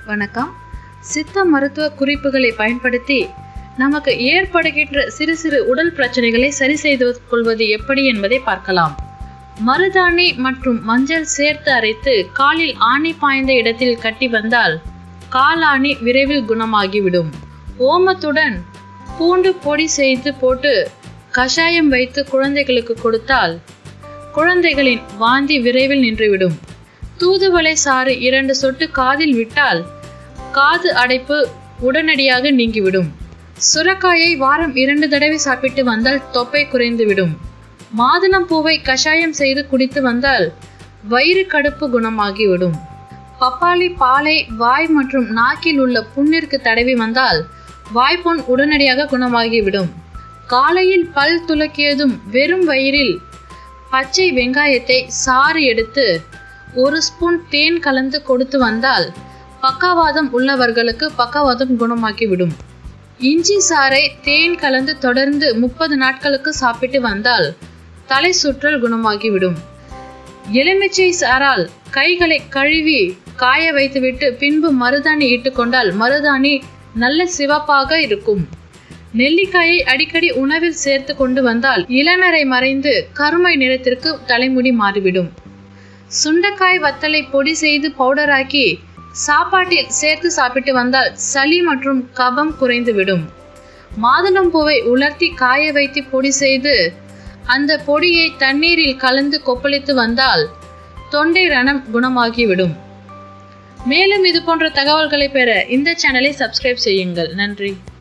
வணக்கம் சித்த மருத்துவ குறிப்புகளை பயன்படுத்தி நமக்கு ஏற்படுகின்ற சிறு சிறு உடல் பிரச்சனைகளை சரி செய்து கொள்வது எப்படி என்பதை பார்க்கலாம் மருதாணி மற்றும் மஞ்சள் சேர்த்து அரைத்து காலில் ஆணி பாய்ந்த இடத்தில் கட்டி வந்தால் காலாணி விரைவில் குணமாகிவிடும் ஓமத்துடன் பூண்டு பொடி செய்து போட்டு கஷாயம் வைத்து குழந்தைகளுக்கு கொடுத்தால் குழந்தைகளின் வாந்தி விரைவில் நின்றுவிடும் தூதுவளை சாறு இரண்டு சொட்டு காதில் விட்டால் காது அடைப்பு உடனடியாக நீங்கிவிடும் சுரக்காயை வாரம் இரண்டு தடவை சாப்பிட்டு வந்தால் தொப்பை குறைந்துவிடும் மாதுளம் பூவை கஷாயம் செய்து குடித்து வந்தால் வயிறு கடுப்பு குணமாகிவிடும் பப்பாளி பாலை வாய் மற்றும் நாக்கில் உள்ள புண்ணிற்கு தடவி வந்தால் வாய்ப்புண் உடனடியாக குணமாகிவிடும் காலையில் பல் துலக்கியதும் வெறும் வயிறில் பச்சை வெங்காயத்தை சாறு எடுத்து ஒரு ஸ்பூன் தேன் கலந்து கொடுத்து வந்தால் பக்கவாதம் உள்ளவர்களுக்கு பக்கவாதம் குணமாக்கிவிடும் இஞ்சி சாறை தேன் கலந்து தொடர்ந்து முப்பது நாட்களுக்கு சாப்பிட்டு வந்தால் தலை சுற்றல் குணமாகிவிடும் எலுமிச்சை சாறால் கைகளை கழுவி காய வைத்துவிட்டு பின்பு மருதாணி இட்டுக்கொண்டால் மருதாணி நல்ல சிவப்பாக இருக்கும் நெல்லிக்காயை அடிக்கடி உணவில் சேர்த்து கொண்டு வந்தால் இளநரை மறைந்து கருமை நிறத்திற்கு தலைமுடி மாறிவிடும் சுண்டைக்காய் வத்தலை பொடி செய்து பவுடராக்கி சாப்பாட்டில் சேர்த்து சாப்பிட்டு வந்தால் சளி மற்றும் கபம் குறைந்துவிடும் மாதுளம்பூவை உலர்த்தி காய வைத்து பொடி செய்து அந்த பொடியை தண்ணீரில் கலந்து கொப்பளித்து வந்தால் தொண்டை ரணம் குணமாகிவிடும் மேலும் இது போன்ற தகவல்களை பெற இந்த சேனலை சப்ஸ்கிரைப் செய்யுங்கள் நன்றி